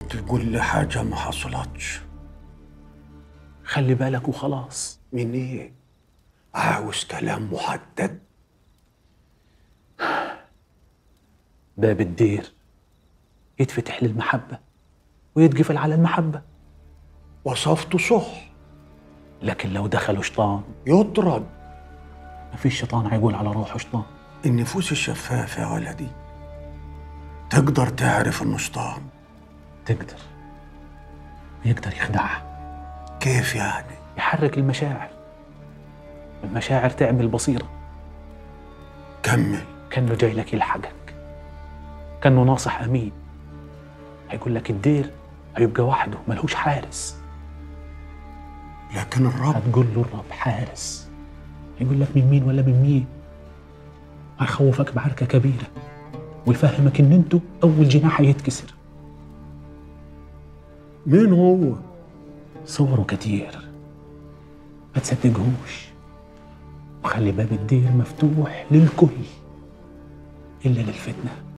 تقول لي حاجة ما حصلتش خلي بالك وخلاص من ايه عاوز كلام محدد باب الدير يتفتح للمحبة ويتقفل على المحبة وصفته صح لكن لو دخلوا شيطان يطرد ما فيش شيطان هيقول على روحه شيطان النفوس الشفافة يا ولدي تقدر تعرف انه شيطان تقدر يقدر يخدعها كيف يعني يحرك المشاعر المشاعر تعمل بصيرة كمل كأنه جاي لك يلحقك كأنه ناصح أمين هيقول لك الدير هيبقى وحده ملهوش حارس لكن الرب هتقول له الرب حارس هيقول لك من مين ولا من مين هيخوفك بعركة كبيرة ويفهمك ان انتوا اول جناح هيتكسر مين هو صوره كتير ما تصدقهوش وخلي باب الدير مفتوح للكل الا للفتنه